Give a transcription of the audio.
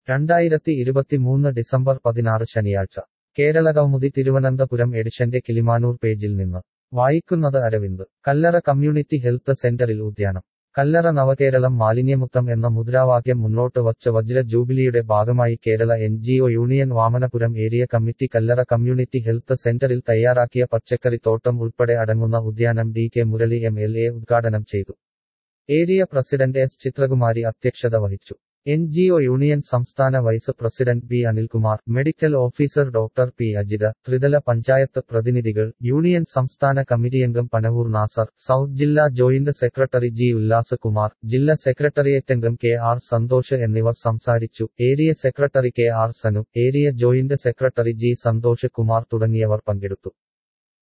രണ്ടായിരത്തി ഇരുപത്തിമൂന്ന് ഡിസംബർ പതിനാറ് ശനിയാഴ്ച കേരളകൗമുദി തിരുവനന്തപുരം എഡിഷന്റെ കിളിമാനൂർ പേജിൽ നിന്ന് വായിക്കുന്നത് അരവിന്ദ് കല്ലറ കമ്മ്യൂണിറ്റി ഹെൽത്ത് സെന്ററിൽ ഉദ്യാനം കല്ലറ നവകേരളം മാലിന്യമുക്തം എന്ന മുദ്രാവാക്യം മുന്നോട്ട് വച്ച വജ്ര ജൂബിലിയുടെ ഭാഗമായി Kerala N union Vamanapuram area committee Kallara community health സെന്ററിൽ തയ്യാറാക്കിയ പച്ചക്കറി തോട്ടം ഉൾപ്പെടെ അടങ്ങുന്ന ഉദ്യാനം D K Murali M L A ഉദ്ഘാടനം ചെയ്തു ഏരിയ പ്രസിഡന്റ് എസ് ചിത്രകുമാരി അധ്യക്ഷത വഹിച്ചു എൻ യൂണിയൻ സംസ്ഥാന vice president B Anilkumar medical officer doctor P Ajitha ത്രിതല പഞ്ചായത്ത് പ്രതിനിധികൾ യൂണിയൻ സംസ്ഥാന കമ്മിറ്റിയംഗം പനവൂർ നാസർ സൗത്ത് ജില്ലാ ജോയിന്റ് സെക്രട്ടറി ജി ഉല്ലാസകുമാർ ജില്ലാ സെക്രട്ടേറിയറ്റ് അംഗം കെ ആർ സന്തോഷ് എന്നിവർ സംസാരിച്ചു area secretary K R Sanu area joint secretary G Santhosh Kumar തുടങ്ങിയവർ പങ്കെടുത്തു